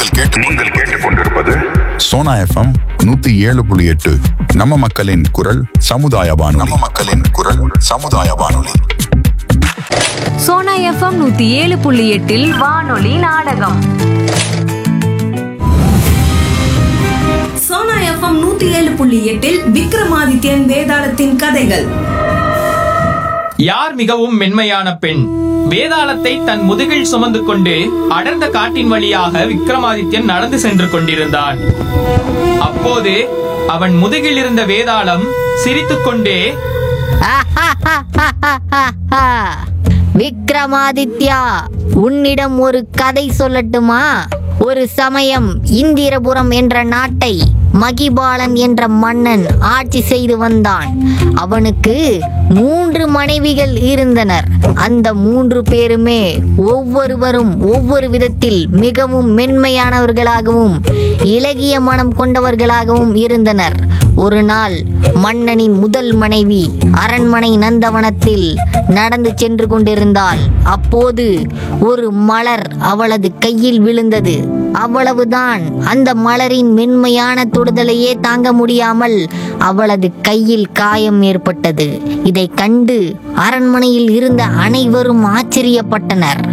நீங்கள் கேட்டுக்கொண்டிருப்பது சோனா எஃப்எம் நூத்தி ஏழு புள்ளி எட்டு நம்ம மக்களின் குரல் சமுதாய வானொலி நம்ம மக்களின் குரல் சமுதாய வானொலி சோனா எஃப்எம் நூத்தி ஏழு புள்ளி எட்டில் வானொலி நாடகம் சோனா எஃப்எம் நூத்தி ஏழு புள்ளி எட்டில் விக்ரமாதித்யன் வேதாளத்தின் கதைகள் யார் மிகவும் மென்மையான பெண் வேதாளத்தை தன் முதுகில் சுமந்து கொண்டு அடர்ந்த காட்டின் வழியாக விக்ரமாதித்யன் நடந்து சென்று கொண்டிருந்தான் அப்போது அவன் முதுகில் இருந்த வேதாளம் சிரித்துக்கொண்டே விக்ரமாதித்யா உன்னிடம் ஒரு கதை சொல்லட்டுமா ஒரு சமயம் இந்திரபுரம் என்ற நாட்டை மகிபாலன் என்ற மன்னன் ஆட்சி செய்து வந்தான் அவனுக்கு மூன்று மனைவிகள் இருந்தனர் அந்த மூன்று பேருமே ஒவ்வொருவரும் ஒவ்வொரு விதத்தில் மிகவும் மென்மையானவர்களாகவும் இலகிய மனம் கொண்டவர்களாகவும் இருந்தனர் ஒரு நாள் மன்னனின் முதல் மனைவி அரண்மனை நந்தவனத்தில் நடந்து சென்று கொண்டிருந்தாள் அப்போது ஒரு மலர் அவளது கையில் விழுந்தது அவ்வளவுதான் அந்த மலரின் மென்மையான தொடுதலையே தாங்க முடியாமல் அவளது கையில் காயம் ஏற்பட்டது இதை கண்டு அரண்மனையில் இருந்த அனைவரும் ஆச்சரியப்பட்டனர்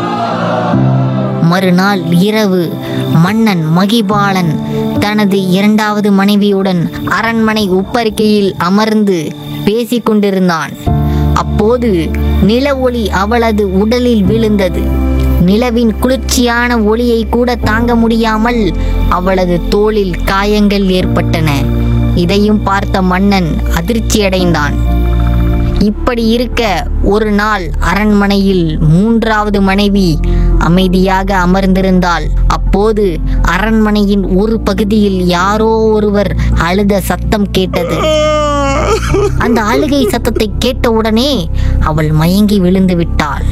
மறுநாள் இரவு மன்னன் மகிபாலன் தனது இரண்டாவது மனைவியுடன் அரண்மனை உப்பரிக்கையில் அமர்ந்து பேசிக் கொண்டிருந்தான் அப்போது நில ஒளி அவளது உடலில் விழுந்தது நிலவின் குளிர்ச்சியான ஒளியை கூட தாங்க முடியாமல் அவளது தோளில் காயங்கள் ஏற்பட்டன இதையும் பார்த்த மன்னன் அதிர்ச்சியடைந்தான் இப்படி இருக்க ஒரு நாள் அரண்மனையில் மூன்றாவது மனைவி அமைதியாக அமர்ந்திருந்தாள் அப்போது அரண்மனையின் ஒரு பகுதியில் யாரோ ஒருவர் அழுத சத்தம் கேட்டது அந்த அழுகை சத்தத்தை கேட்டவுடனே அவள் மயங்கி விழுந்து விட்டாள்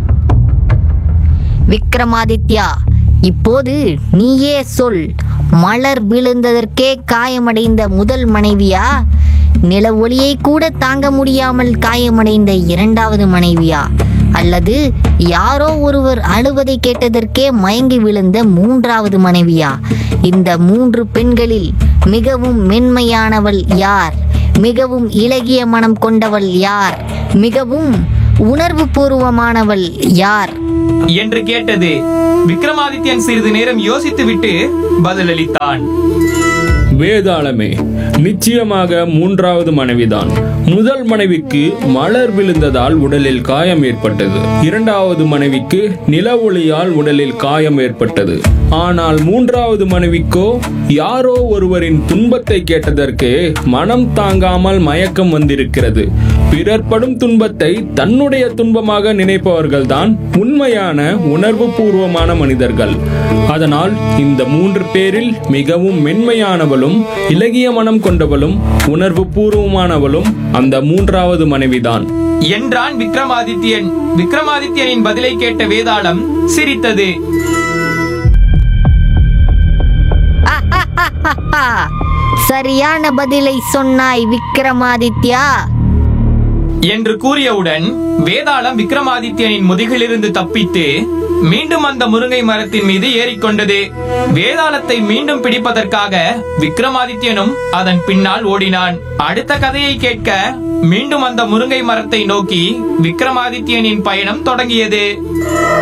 விக்ரமாதித்யா இப்போது நீயே சொல் மலர் விழுந்ததற்கே காயமடைந்த முதல் மனைவியா நில ஒளியை கூட தாங்க முடியாமல் காயமடைந்த இரண்டாவது மனைவியா அல்லது யாரோ ஒருவர் அழுவதை கேட்டதற்கே மயங்கி விழுந்த மூன்றாவது மனைவியா இந்த மூன்று பெண்களில் மிகவும் மென்மையானவள் யார் மிகவும் இலகிய மனம் கொண்டவள் யார் மிகவும் உணர்வு பூர்வமானவள் யார் என்று கேட்டது விக்ரமாதித்யன் சிறிது நேரம் யோசித்துவிட்டு பதிலளித்தான் வேதாளமே நிச்சயமாக மூன்றாவது மனைவிதான் முதல் மனைவிக்கு மலர் விழுந்ததால் உடலில் காயம் ஏற்பட்டது இரண்டாவது மனைவிக்கு நில ஒளியால் உடலில் காயம் ஏற்பட்டது ஆனால் மூன்றாவது மனைவிக்கோ யாரோ ஒருவரின் துன்பத்தை கேட்டதற்கு மனம் தாங்காமல் மயக்கம் வந்திருக்கிறது பிறர் படும் துன்பத்தை தன்னுடைய துன்பமாக நினைப்பவர்கள்தான் உண்மையான உணர்வு பூர்வமான மனிதர்கள் அதனால் இந்த மூன்று பேரில் மிகவும் மென்மையானவளும் இலகிய மனம் கொண்டவளும் உணர்வு பூர்வமானவளும் அந்த மூன்றாவது மனைவிதான் என்றான் விக்ரமாதித்யன் விக்ரமாதித்யனின் பதிலை கேட்ட வேதாளம் சிரித்தது சரியான பதிலை சொன்னாய் விக்ரமாதித்யா என்று கூறியவுடன் வேதாளம் விக்ரமாதித்யனின் முதுகிலிருந்து தப்பித்து மீண்டும் அந்த முருங்கை மரத்தின் மீது ஏறிக்கொண்டது வேதாளத்தை மீண்டும் பிடிப்பதற்காக விக்ரமாதித்யனும் அதன் பின்னால் ஓடினான் அடுத்த கதையை கேட்க மீண்டும் அந்த முருங்கை மரத்தை நோக்கி விக்ரமாதித்யனின் பயணம் தொடங்கியது